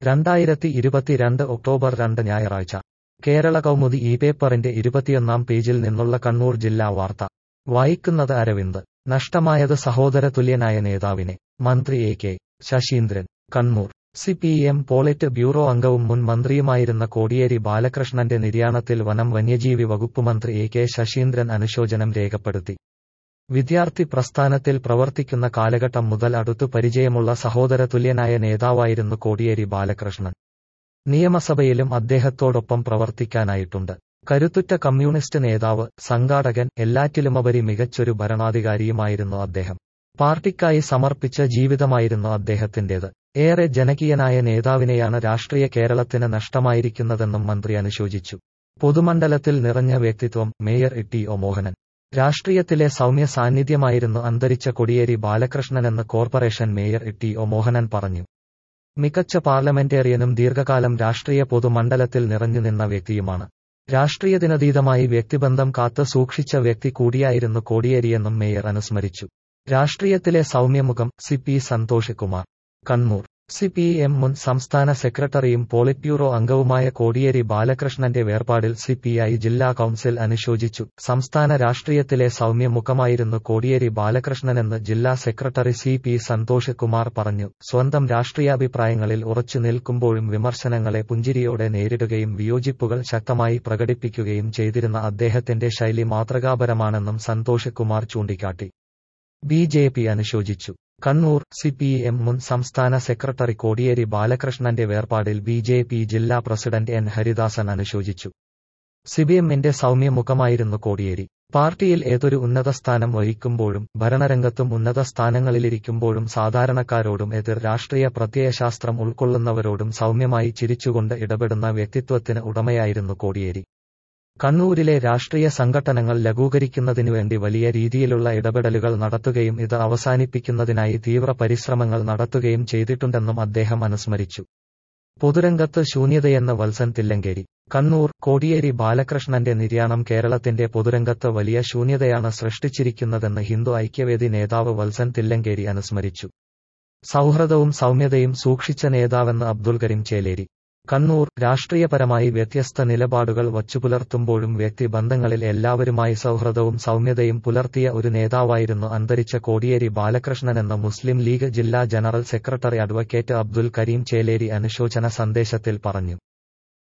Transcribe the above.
രണ്ടായിരത്തി ഇരുപത്തിരണ്ട് ഒക്ടോബർ രണ്ട് ഞായറാഴ്ച കേരള കൗമുദി ഈ പേപ്പറിന്റെ ഇരുപത്തിയൊന്നാം പേജിൽ നിന്നുള്ള കണ്ണൂർ ജില്ലാ വാർത്ത വായിക്കുന്നത് അരവിന്ദ് നഷ്ടമായത് സഹോദര തുല്യനായ നേതാവിനെ മന്ത്രി A K Saseendran Kannur C P M polit bureau അംഗവും മുൻ മന്ത്രിയുമായിരുന്ന കോടിയേരി ബാലകൃഷ്ണന്റെ നിര്യാണത്തിൽ വനം വന്യജീവി വകുപ്പ് മന്ത്രി എ കെ ശശീന്ദ്രൻ അനുശോചനം രേഖപ്പെടുത്തി വിദ്യാർത്ഥി പ്രസ്ഥാനത്തിൽ പ്രവർത്തിക്കുന്ന കാലഘട്ടം മുതൽ അടുത്തു പരിചയമുള്ള സഹോദര തുല്യനായ നേതാവായിരുന്നു കോടിയേരി ബാലകൃഷ്ണൻ നിയമസഭയിലും അദ്ദേഹത്തോടൊപ്പം പ്രവർത്തിക്കാനായിട്ടുണ്ട് കരുത്തുറ്റ കമ്മ്യൂണിസ്റ്റ് നേതാവ് സംഘാടകൻ എല്ലാറ്റിലുമുപരി മികച്ചൊരു ഭരണാധികാരിയുമായിരുന്നു അദ്ദേഹം പാർട്ടിക്കായി സമർപ്പിച്ച ജീവിതമായിരുന്നു അദ്ദേഹത്തിന്റേത് ഏറെ ജനകീയനായ നേതാവിനെയാണ് രാഷ്ട്രീയ കേരളത്തിന് നഷ്ടമായിരിക്കുന്നതെന്നും മന്ത്രി അനുശോചിച്ചു പൊതുമണ്ഡലത്തിൽ നിറഞ്ഞ വ്യക്തിത്വം മേയർ ടി ഒ മോഹനൻ രാഷ്ട്രീയത്തിലെ സൗമ്യ സാന്നിധ്യമായിരുന്നു അന്തരിച്ച കൊടിയേരി ബാലകൃഷ്ണനെന്ന് corporation mayor T O Mohanan പറഞ്ഞു മികച്ച പാർലമെന്റേറിയനും ദീർഘകാലം രാഷ്ട്രീയ പൊതുമണ്ഡലത്തിൽ നിറഞ്ഞുനിന്ന വ്യക്തിയുമാണ് രാഷ്ട്രീയത്തിനതീതമായി വ്യക്തിബന്ധം കാത്തു സൂക്ഷിച്ച വ്യക്തി കൂടിയായിരുന്നു കോടിയേരിയെന്നും മേയർ അനുസ്മരിച്ചു രാഷ്ട്രീയത്തിലെ സൗമ്യമുഖം C P Santhosh Kumar Kannur C P M മുൻ സംസ്ഥാന സെക്രട്ടറിയും പോളിറ്റ് ബ്യൂറോ അംഗവുമായ കോടിയേരി ബാലകൃഷ്ണന്റെ വേർപാടിൽ സി പി ഐ ജില്ലാ കൌൺസിൽ അനുശോചിച്ചു സംസ്ഥാന രാഷ്ട്രീയത്തിലെ സൗമ്യമുഖമായിരുന്നു കോടിയേരി ബാലകൃഷ്ണനെന്ന് ജില്ലാ secretary C P Santhosh Kumar പറഞ്ഞു സ്വന്തം രാഷ്ട്രീയാഭിപ്രായങ്ങളിൽ ഉറച്ചു നിൽക്കുമ്പോഴും വിമർശനങ്ങളെ പുഞ്ചിരിയോടെ നേരിടുകയും വിയോജിപ്പുകൾ ശക്തമായി പ്രകടിപ്പിക്കുകയും ചെയ്തിരുന്ന അദ്ദേഹത്തിന്റെ ശൈലി മാതൃകാപരമാണെന്നും സന്തോഷ് കുമാർ ചൂണ്ടിക്കാട്ടി ബി ജെ പി അനുശോചിച്ചു കണ്ണൂർ സി പി എം മുൻ സംസ്ഥാന സെക്രട്ടറി കോടിയേരി ബാലകൃഷ്ണന്റെ വേർപാടിൽ ബി ജെ പി ജില്ലാ പ്രസിഡന്റ് എൻ ഹരിദാസൻ അനുശോചിച്ചു സിപിഎമ്മിന്റെ സൗമ്യമുഖമായിരുന്നു കോടിയേരി പാർട്ടിയിൽ ഏതൊരു ഉന്നത സ്ഥാനം വഹിക്കുമ്പോഴും ഭരണരംഗത്തും ഉന്നത സ്ഥാനങ്ങളിലിരിക്കുമ്പോഴും സാധാരണക്കാരോടും എതിർ രാഷ്ട്രീയ പ്രത്യയശാസ്ത്രം ഉൾക്കൊള്ളുന്നവരോടും സൗമ്യമായി ചിരിച്ചുകൊണ്ട് ഇടപെടുന്ന വ്യക്തിത്വത്തിന് ഉടമയായിരുന്നു കോടിയേരി കണ്ണൂരിലെ രാഷ്ട്രീയ സംഘടനകൾ ലഘൂകരിക്കുന്നതിനുവേണ്ടി വലിയ രീതിയിലുള്ള ഇടപെടലുകൾ നടത്തുകയും ഇത് അവസാനിപ്പിക്കുന്നതിനായി തീവ്ര പരിശ്രമങ്ങൾ നടത്തുകയും ചെയ്തിട്ടുണ്ടെന്നും അദ്ദേഹം അനുസ്മരിച്ചു പൊതുരംഗത്ത് ശൂന്യതയെന്ന് വത്സൻ തില്ലങ്കേരി കണ്ണൂർ കോടിയേരി ബാലകൃഷ്ണന്റെ നിര്യാണം കേരളത്തിന്റെ പൊതുരംഗത്ത് വലിയ ശൂന്യതയാണ് സൃഷ്ടിച്ചിരിക്കുന്നതെന്ന് ഹിന്ദു ഐക്യവേദി നേതാവ് വത്സൻ തില്ലങ്കേരി അനുസ്മരിച്ചു സൗഹൃദവും സൗമ്യതയും സൂക്ഷിച്ച നേതാവെന്ന് അബ്ദുൽ കരീം ചേലേരി കണ്ണൂർ രാഷ്ട്രീയപരമായി വ്യത്യസ്ത നിലപാടുകൾ വച്ചുപുലർത്തുമ്പോഴും വ്യക്തിബന്ധങ്ങളിൽ എല്ലാവരുമായി സൗഹൃദവും സൗമ്യതയും പുലർത്തിയ ഒരു നേതാവായിരുന്നു അന്തരിച്ച കോടിയേരി ബാലകൃഷ്ണനെന്ന് മുസ്ലിം ലീഗ് ജില്ലാ general secretary advocate Abdul Kareem Cheleri അനുശോചന സന്ദേശത്തിൽ പറഞ്ഞു